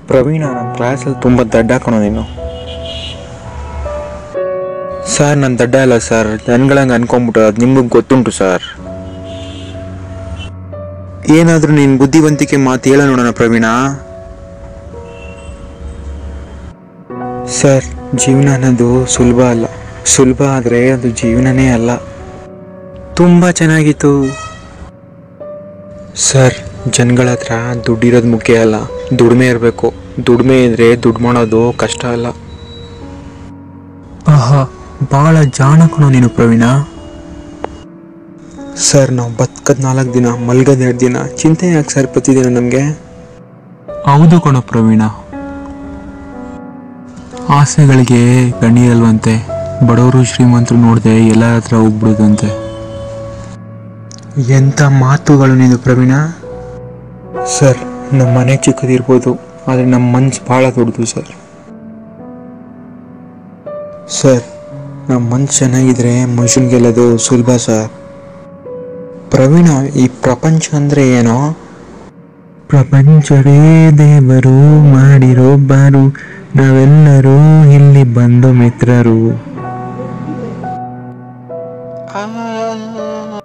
ಪ್ರವೀಣ ನನ್ನ ಕ್ಲಾಸಲ್ಲಿ ತುಂಬ ದಡ್ಡ ಕಣೋ ನೀನು ಸರ್ ನಾನು ದಡ್ಡ ಅಲ್ಲ ಸರ್ ನನ್ಗಳಂಗೆ ಅನ್ಕೊಂಬಿಟ್ಟು ಅದು ನಿಮ್ಗೆ ಗೊತ್ತುಂಟು ಸರ್ ಏನಾದರೂ ನೀನು ಬುದ್ಧಿವಂತಿಕೆ ಮಾತು ಹೇಳ ನೋಡೋಣ ಪ್ರವೀಣ ಸರ್ ಜೀವನ ಅನ್ನೋದು ಸುಲಭ ಅಲ್ಲ ಸುಲಭ ಆದರೆ ಅದು ಜೀವನನೇ ಅಲ್ಲ ತುಂಬ ಚೆನ್ನಾಗಿತ್ತು ಸರ್ ಜನಗಳ ಹತ್ರ ದುಡ್ಡಿರೋದು ಮುಖ್ಯ ಅಲ್ಲ ದುಡಿಮೆ ಇರಬೇಕು ದುಡಿಮೆ ಇದ್ರೆ ದುಡ್ಡು ಮಾಡೋದು ಕಷ್ಟ ಅಲ್ಲ ಆಹಾ ಭಾಳ ಜಾಣ ಕಣೋ ನೀನು ಪ್ರವೀಣ ಸರ್ ನಾವು ಬದುಕದ್ ನಾಲ್ಕು ದಿನ ಮಲ್ಗದ್ ಎರಡು ದಿನ ಚಿಂತೆ ಯಾಕೆ ಸರ್ ಪ್ರತಿದಿನ ನಮಗೆ ಹೌದು ಕಣೋ ಪ್ರವೀಣ ಆಸೆಗಳಿಗೆ ಕಣ್ಣೀರಲ್ವಂತೆ ಬಡವರು ಶ್ರೀಮಂತರು ನೋಡದೆ ಎಲ್ಲರ ಹತ್ರ ಹೋಗ್ಬಿಡೋದಂತೆ ಎಂಥ ಮಾತುಗಳು ನೀನು ಪ್ರವೀಣ ಸರ್ ನಮ್ಮ ಮನೆ ಚಿಕ್ಕದಿರ್ಬೋದು ಆದರೆ ನಮ್ಮ ಮನ್ಸು ಭಾಳ ದೊಡ್ಡದು ಸರ್ ಸರ್ ನಮ್ಮ ಮನ್ಸು ಚೆನ್ನಾಗಿದ್ರೆ ಮನುಷ್ಯನ್ ಗೆಲ್ಲೋದು ಸುಲಭ ಸರ್ ಪ್ರವೀಣ ಈ ಪ್ರಪಂಚ ಅಂದರೆ ಏನೋ ಪ್ರಪಂಚವೇ ದೇವರು ಮಾಡಿರೋ ಬಾರು ನಾವೆಲ್ಲರೂ ಇಲ್ಲಿ ಬಂದು ಮಿತ್ರರು